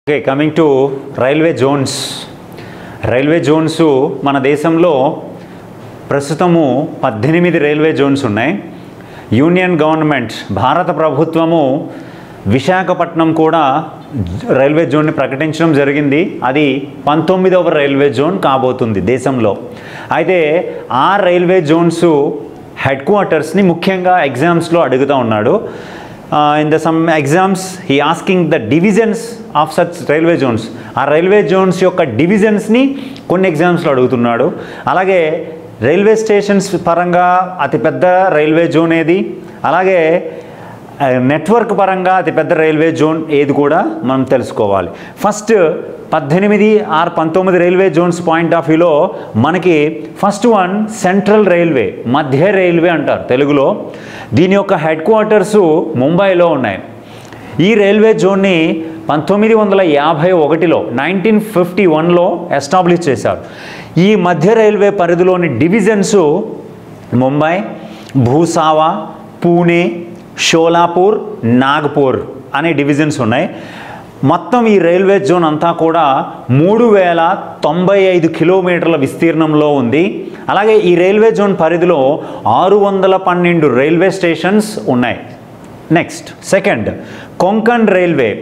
okay coming to railway zones railway zones మన దేశంలో ప్రస్తుతము పద్దెనిమిది రైల్వే జోన్స్ ఉన్నాయి యూనియన్ గవర్నమెంట్ భారత ప్రభుత్వము విశాఖపట్నం కూడా జ- రైల్వే జోన్ని ప్రకటించడం జరిగింది అది పంతొమ్మిదవ రైల్వే జోన్ కాబోతుంది దేశంలో అయితే ఆ రైల్వే జోన్స్ హెడ్ క్వార్టర్స్ని ముఖ్యంగా ఎగ్జామ్స్లో అడుగుతూ ఉన్నాడు in the some exams he asking the divisions of such railway zones ఆ రైల్వే జోన్స్ యొక్క డివిజన్స్ని కొన్ని ఎగ్జామ్స్లో అడుగుతున్నాడు అలాగే రైల్వే స్టేషన్స్ పరంగా అతిపెద్ద రైల్వే జోన్ ఏది అలాగే ఆ, నెట్వర్క్ పరంగా అతిపెద్ద రైల్వే జోన్ ఏది కూడా మనం తెలుసుకోవాలి ఫస్ట్ పద్దెనిమిది ఆర్ పంతొమ్మిది రైల్వే జోన్స్ పాయింట్ ఆఫ్ వ్యూలో మనకి ఫస్ట్ వన్ సెంట్రల్ రైల్వే మధ్య రైల్వే అంటారు తెలుగులో దీని యొక్క హెడ్ క్వార్టర్స్ ముంబైలో ఉన్నాయి ఈ రైల్వే జోన్ని పంతొమ్మిది వందల యాభై ఒకటిలో నైన్టీన్ ఫిఫ్టీ వన్లో ఎస్టాబ్లిష్ చేశారు ఈ మధ్య రైల్వే పరిధిలోని డివిజన్స్ ముంబై భూసావా పూణే షోలాపూర్ నాగ్పూర్ అనే డివిజన్స్ ఉన్నాయి మొత్తం ఈ రైల్వే జోన్ అంతా కూడా మూడు వేల తొంభై ఐదు కిలోమీటర్ల విస్తీర్ణంలో ఉంది అలాగే ఈ రైల్వే జోన్ పరిధిలో ఆరు వందల పన్నెండు రైల్వే స్టేషన్స్ ఉన్నాయి నెక్స్ట్ సెకండ్ కొంకణ్ రైల్వే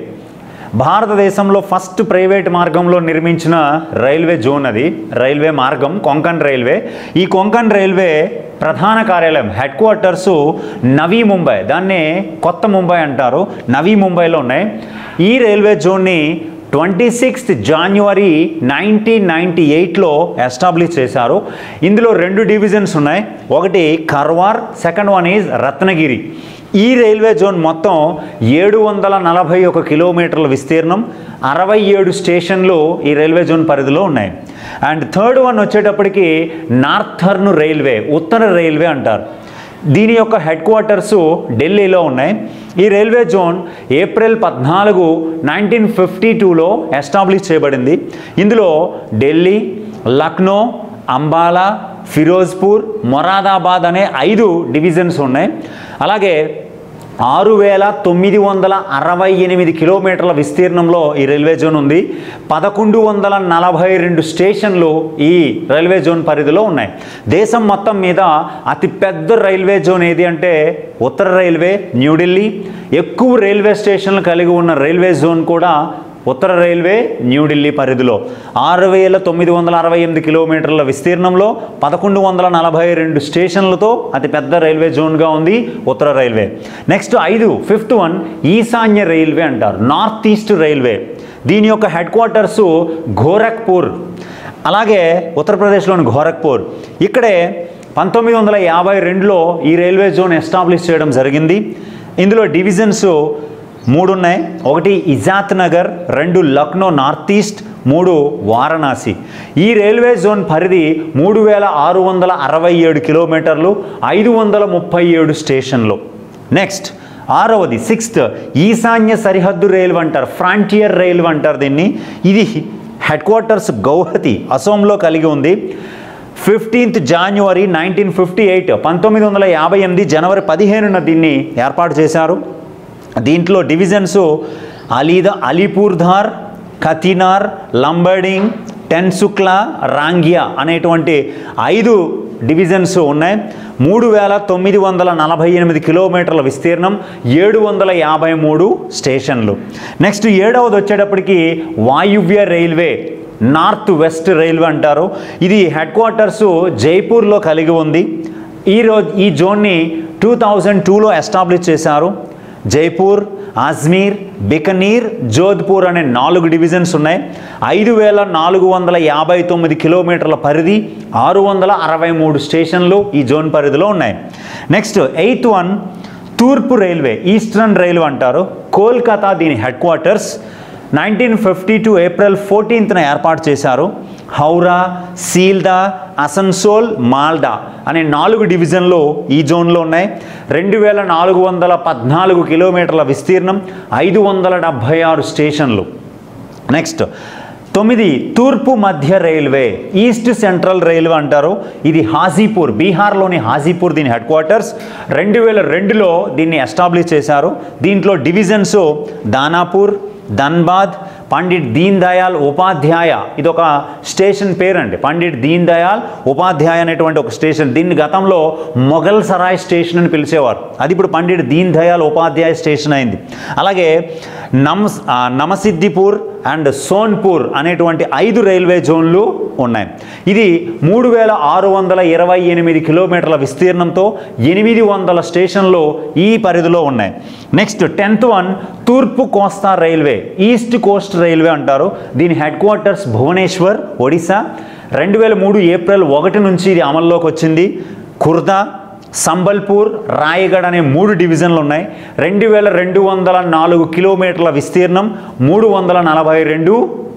భారతదేశంలో ఫస్ట్ ప్రైవేట్ మార్గంలో నిర్మించిన రైల్వే జోన్ అది రైల్వే మార్గం కొంకణ్ రైల్వే ఈ కొంకణ్ రైల్వే ప్రధాన కార్యాలయం హెడ్ క్వార్టర్స్ నవీ ముంబై దాన్నే కొత్త ముంబై అంటారు నవీ ముంబైలో ఉన్నాయి ఈ రైల్వే జోన్ని twenty sixth January nineteen ninety ఎయిట్లో ఎస్టాబ్లిష్ చేశారు ఇందులో రెండు డివిజన్స్ ఉన్నాయి ఒకటి Karwar second one is Ratnagiri ఈ రైల్వే జోన్ మొత్తం ఏడు వందల నలభై ఒక కిలోమీటర్ల విస్తీర్ణం అరవై ఏడు స్టేషన్లు ఈ రైల్వే జోన్ పరిధిలో ఉన్నాయి అండ్ థర్డ్ వన్ వచ్చేటప్పటికి నార్థర్న్ రైల్వే ఉత్తర రైల్వే అంటారు దీని యొక్క హెడ్ క్వార్టర్స్ ఢిల్లీలో ఉన్నాయి ఈ రైల్వే జోన్ ఏప్రిల్ పద్నాలుగు నైన్టీన్ ఫిఫ్టీ టూలో ఎస్టాబ్లిష్ చేయబడింది ఇందులో ఢిల్లీ లక్నో అంబాలా ఫిరోజ్పూర్ మొరాదాబాద్ అనే ఐదు డివిజన్స్ ఉన్నాయి అలాగే ఆరు వేల తొమ్మిది వందల అరవై ఎనిమిది కిలోమీటర్ల విస్తీర్ణంలో ఈ రైల్వే జోన్ ఉంది పదకొండు వందల నలభై రెండు స్టేషన్లు ఈ రైల్వే జోన్ పరిధిలో ఉన్నాయి దేశం మొత్తం మీద అతి పెద్ద రైల్వే జోన్ ఏది అంటే ఉత్తర రైల్వే న్యూఢిల్లీ ఎక్కువ రైల్వే స్టేషన్లు కలిగి ఉన్న రైల్వే జోన్ కూడా ఉత్తర రైల్వే న్యూఢిల్లీ పరిధిలో ఆరు వేల తొమ్మిది వందల అరవై ఎనిమిది కిలోమీటర్ల విస్తీర్ణంలో పదకొండు వందల నలభై రెండు స్టేషన్లతో అతి పెద్ద రైల్వే జోన్గా ఉంది ఉత్తర రైల్వే నెక్స్ట్ ఐదు ఫిఫ్త్ వన్ ఈశాన్య రైల్వే అంటారు నార్త్ ఈస్ట్ రైల్వే దీని యొక్క హెడ్ క్వార్టర్స్ గోరఖ్పూర్ అలాగే ఉత్తరప్రదేశ్లోని గోరఖ్పూర్ ఇక్కడే పంతొమ్మిది వందల యాభై రెండులో ఈ రైల్వే జోన్ ఎస్టాబ్లిష్ చేయడం జరిగింది ఇందులో డివిజన్స్ మూడు ఉన్నాయి ఒకటి ఇజాత్ నగర్ రెండు లక్నో నార్త్ ఈస్ట్ మూడు వారణాసి ఈ రైల్వే జోన్ పరిధి మూడు వేల ఆరు వందల అరవై ఏడు కిలోమీటర్లు ఐదు వందల ముప్పై ఏడు స్టేషన్లు నెక్స్ట్ ఆరవది సిక్స్త్ ఈశాన్య సరిహద్దు రైల్వే అంటారు ఫ్రాంటియర్ రైల్వే అంటారు దీన్ని ఇది హెడ్ క్వార్టర్స్ గౌహతి అసోంలో కలిగి ఉంది fifteenth January nineteen fifty eight పంతొమ్మిది వందల యాభై ఎనిమిది జనవరి పదిహేనున దీన్ని ఏర్పాటు చేశారు దీంట్లో డివిజన్స్ అలీద అలీపూర్ధార్ కతినార్ లంబడింగ్ టెన్సుక్లా రాంగియా అనేటువంటి ఐదు డివిజన్స్ ఉన్నాయి మూడు వేల తొమ్మిది వందల నలభై ఎనిమిది కిలోమీటర్ల విస్తీర్ణం ఏడు వందల యాభై మూడు స్టేషన్లు నెక్స్ట్ ఏడవది వచ్చేటప్పటికి వాయువ్య రైల్వే నార్త్ వెస్ట్ రైల్వే అంటారు ఇది హెడ్ క్వార్టర్స్ జైపూర్లో కలిగి ఉంది ఈ రోజు ఈ జోన్ని టూ థౌజండ్ టూలో ఎస్టాబ్లిష్ చేశారు జైపూర్ అజ్మీర్ బికనీర్ జోధ్పూర్ అనే నాలుగు డివిజన్స్ ఉన్నాయి ఐదు వేల నాలుగు వందల యాభై తొమ్మిది కిలోమీటర్ల పరిధి ఆరు వందల అరవై మూడు స్టేషన్లు ఈ జోన్ పరిధిలో ఉన్నాయి నెక్స్ట్ ఎయిత్ వన్ తూర్పు రైల్వే ఈస్టర్న్ రైల్వే అంటారు కోల్కతా దీని head headquarters nineteen fifty two April ఫోర్టీన్త్న ఏర్పాటు చేశారు హౌరా సీల్దా అసన్సోల్ మాల్డా అనే నాలుగు డివిజన్లు ఈ జోన్లో ఉన్నాయి రెండు వేల నాలుగు వందల పద్నాలుగు కిలోమీటర్ల విస్తీర్ణం ఐదు వందల డెబ్భై ఆరు స్టేషన్లు నెక్స్ట్ తొమ్మిది తూర్పు మధ్య రైల్వే ఈస్ట్ సెంట్రల్ రైల్వే అంటారు ఇది హాజీపూర్ బీహార్లోని హాజీపూర్ దీని హెడ్ క్వార్టర్స్ రెండు వేల రెండులో దీన్ని ఎస్టాబ్లిష్ చేశారు దీంట్లో డివిజన్స్ దానాపూర్ ధన్బాద్ పండిట్ దీన్ దయాల్ ఉపాధ్యాయ ఇది ఒక స్టేషన్ పేరండి పండిట్ దీన్ దయాల్ ఉపాధ్యాయ అనేటువంటి ఒక స్టేషన్ దీన్ని గతంలో మొఘల్ సరాయ్ స్టేషన్ అని పిలిచేవారు అది ఇప్పుడు పండిట్ దీన్ దయాల్ ఉపాధ్యాయ స్టేషన్ అయింది అలాగే నమ్స్ ఆ, నమసిద్దిపూర్ అండ్ సోన్పూర్ అనేటువంటి ఐదు రైల్వే జోన్లు ఉన్నాయి ఇది మూడు వేల ఆరు వందల ఇరవై ఎనిమిది కిలోమీటర్ల విస్తీర్ణంతో ఎనిమిది వందల స్టేషన్లు ఈ పరిధిలో ఉన్నాయి నెక్స్ట్ టెన్త్ వన్ తూర్పు కోస్తా రైల్వే ఈస్ట్ కోస్ట్ రైల్వే అంటారు దీని హెడ్ క్వార్టర్స్ భువనేశ్వర్ ఒడిశా రెండు వేల మూడు ఏప్రిల్ ఒకటి నుంచి ఇది అమల్లోకి వచ్చింది ఖుర్దా సంబల్పూర్ రాయగఢ్ అనే మూడు డివిజన్లు ఉన్నాయి రెండు వేల రెండు వందల నాలుగు కిలోమీటర్ల విస్తీర్ణం మూడు వందల నలభై రెండు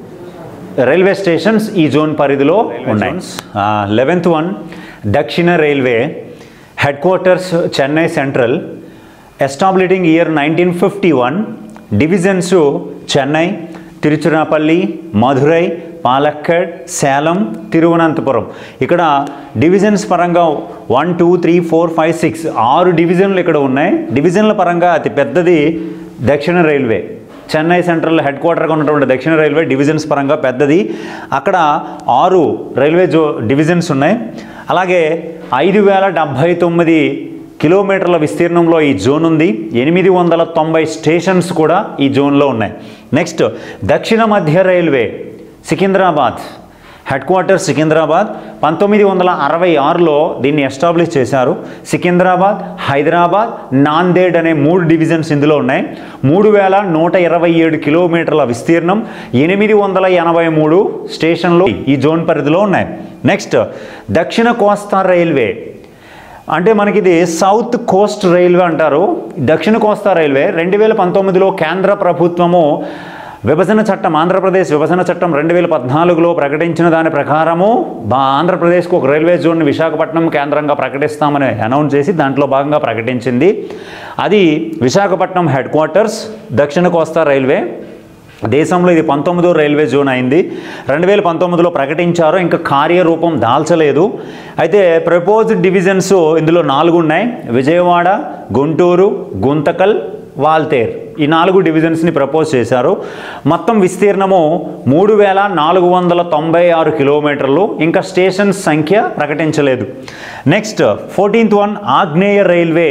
రైల్వే స్టేషన్స్ ఈ జోన్ పరిధిలో ఉన్నాయి లెవెన్త్ వన్ దక్షిణ railway headquarters Chennai central establishing year nineteen fifty one divisions Chennai Tiruchirappalli Madurai Palakkad Salem Thiruvananthapuram ఇక్కడ డివిజన్స్ పరంగా one two three four five six ఆరు డివిజన్లు ఇక్కడ ఉన్నాయి డివిజన్ల పరంగా అతి పెద్దది దక్షిణ రైల్వే చెన్నై సెంట్రల్ హెడ్ క్వార్టర్గా ఉన్నటువంటి దక్షిణ రైల్వే డివిజన్స్ పరంగా పెద్దది అక్కడ ఆరు రైల్వే జో డివిజన్స్ ఉన్నాయి అలాగే ఐదు వేల డెబ్భై తొమ్మిది కిలోమీటర్ల విస్తీర్ణంలో ఈ జోన్ ఉంది ఎనిమిది వందల తొంభై స్టేషన్స్ కూడా ఈ జోన్లో ఉన్నాయి నెక్స్ట్ దక్షిణ మధ్య railway Secunderabad headquarter Secunderabad పంతొమ్మిది వందల అరవై ఆరులో దీన్ని ఎస్టాబ్లిష్ చేశారు సికింద్రాబాద్ హైదరాబాద్ నాందేడ్ అనే మూడు డివిజన్స్ ఇందులో ఉన్నాయి మూడు వేల నూట ఇరవై ఏడు కిలోమీటర్ల విస్తీర్ణం ఎనిమిది వందల ఎనభై మూడు స్టేషన్లు ఈ జోన్ పరిధిలో ఉన్నాయి నెక్స్ట్ దక్షిణ కోస్తా రైల్వే అంటే మనకి ఇది సౌత్ కోస్ట్ రైల్వే అంటారు దక్షిణ కోస్తా రైల్వే రెండు వేల పంతొమ్మిదిలో కేంద్ర ప్రభుత్వము విభజన చట్టం ఆంధ్రప్రదేశ్ విభజన చట్టం రెండు వేల పద్నాలుగులో ప్రకటించిన దాని ప్రకారము బా ఆంధ్రప్రదేశ్కు ఒక రైల్వే జోన్ విశాఖపట్నం కేంద్రంగా ప్రకటిస్తామని అనౌన్స్ చేసి దాంట్లో భాగంగా ప్రకటించింది అది విశాఖపట్నం హెడ్ క్వార్టర్స్ దక్షిణ కోస్తా రైల్వే దేశంలో ఇది పంతొమ్మిదో రైల్వే జోన్ అయింది రెండు వేల పంతొమ్మిదిలో ప్రకటించారు ఇంకా కార్యరూపం దాల్చలేదు అయితే ప్రపోజ్డ్ డివిజన్స్ ఇందులో నాలుగు ఉన్నాయి విజయవాడ గుంటూరు గుంతకల్ వాల్తేర్ ఈ నాలుగు డివిజన్స్ని ప్రపోజ్ చేశారు మొత్తం విస్తీర్ణము మూడు వేల నాలుగు వందల తొంభై ఆరు కిలోమీటర్లు ఇంకా స్టేషన్స్ సంఖ్య ప్రకటించలేదు నెక్స్ట్ ఫోర్టీన్త్ వన్ ఆగ్నేయ రైల్వే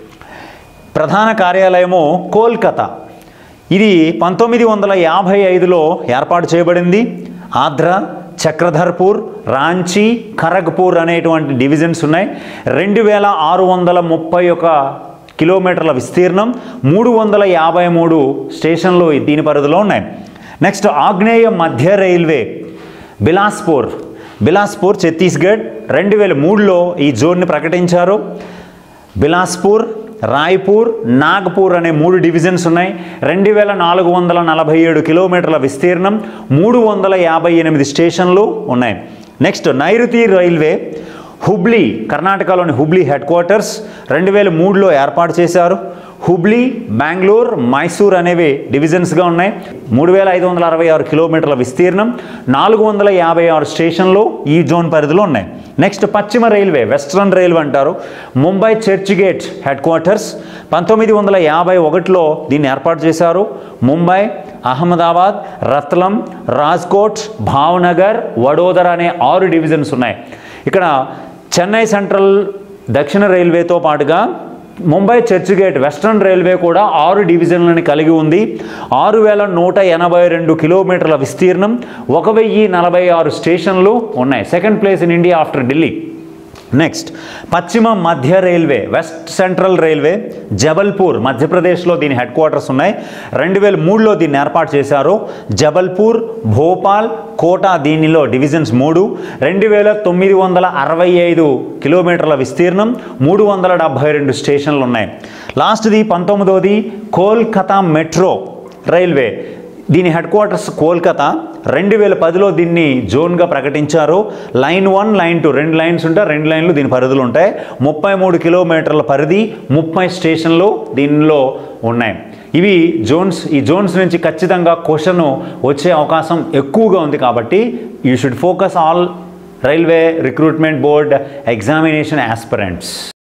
ప్రధాన కార్యాలయము కోల్కతా ఇది పంతొమ్మిది వందల యాభై ఐదులో ఏర్పాటు చేయబడింది ఆంధ్ర చక్రధర్పూర్ రాంచీ ఖరగ్పూర్ అనేటువంటి డివిజన్స్ ఉన్నాయి రెండు వేల ఆరు వందల ముప్పై ఒక కిలోమీటర్ల విస్తీర్ణం మూడు వందల యాభై మూడు స్టేషన్లు దీని పరిధిలో ఉన్నాయి నెక్స్ట్ ఆగ్నేయ మధ్య రైల్వే బిలాస్పూర్ బిలాస్పూర్ ఛత్తీస్గఢ్ రెండు వేల మూడులో ఈ జోన్ని ప్రకటించారు బిలాస్పూర్ రాయ్పూర్ నాగ్పూర్ అనే మూడు డివిజన్స్ ఉన్నాయి రెండు వేల నాలుగు వందల నలభై ఏడు కిలోమీటర్ల విస్తీర్ణం మూడు వందల యాభై ఎనిమిది స్టేషన్లు ఉన్నాయి నెక్స్ట్ నైరుతి రైల్వే హుబ్లీ కర్ణాటకలోని హుబ్లీ హెడ్ క్వార్టర్స్ రెండు వేల మూడులో ఏర్పాటు చేశారు హుబ్లీ బెంగళూరు మైసూర్ అనేవి డివిజన్స్గా ఉన్నాయి మూడు వేల ఐదు వందల అరవై ఆరు కిలోమీటర్ల విస్తీర్ణం నాలుగు వందల యాభై ఆరు స్టేషన్లు ఈ జోన్ పరిధిలో ఉన్నాయి నెక్స్ట్ పశ్చిమ రైల్వే వెస్ట్రన్ రైల్వే అంటారు Mumbai Churchgate headquarters పంతొమ్మిది వందల యాభై ఒకటిలో దీన్ని ఏర్పాటు చేశారు ముంబై అహ్మదాబాద్ రత్లం రాజ్కోట్ భావ్నగర్ వడోదర అనే ఆరు డివిజన్స్ ఉన్నాయి ఇక్కడ చెన్నై సెంట్రల్ దక్షిణ రైల్వేతో పాటుగా Mumbai Churchgate western railway కూడా ఆరు డివిజన్లను కలిగి ఉంది ఆరు వేల నూట ఎనభై రెండు కిలోమీటర్ల విస్తీర్ణం ఒక వెయ్యి నలభై ఆరు స్టేషన్లు ఉన్నాయి second place in India after Delhi next పశ్చిమ మధ్య railway west central railway Jabalpur మధ్యప్రదేశ్లో దీని హెడ్ క్వార్టర్స్ ఉన్నాయి రెండు వేల మూడులో దీన్ని ఏర్పాటు చేశారు జబల్పూర్ భోపాల్ కోటా దీనిలో డివిజన్స్ మూడు రెండు వేల తొమ్మిది వందల అరవై ఐదు కిలోమీటర్ల విస్తీర్ణం మూడు వందల డెబ్భై రెండు స్టేషన్లు ఉన్నాయి లాస్ట్ది పంతొమ్మిదోది కోల్కతా మెట్రో రైల్వే దీని హెడ్ క్వార్టర్స్ కోల్కతా రెండు వేల పదిలో దీన్ని జోన్గా ప్రకటించారు లైన్ వన్ లైన్ టూ రెండు లైన్స్ ఉంటాయి రెండు లైన్లు దీని పరిధులు ఉంటాయి ముప్పై మూడు కిలోమీటర్ల పరిధి ముప్పై స్టేషన్లు దీనిలో ఉన్నాయి ఇవి జోన్స్ ఈ జోన్స్ నుంచి ఖచ్చితంగా క్వశ్చన్ వచ్చే అవకాశం ఎక్కువగా ఉంది కాబట్టి you should focus all railway recruitment board examination aspirants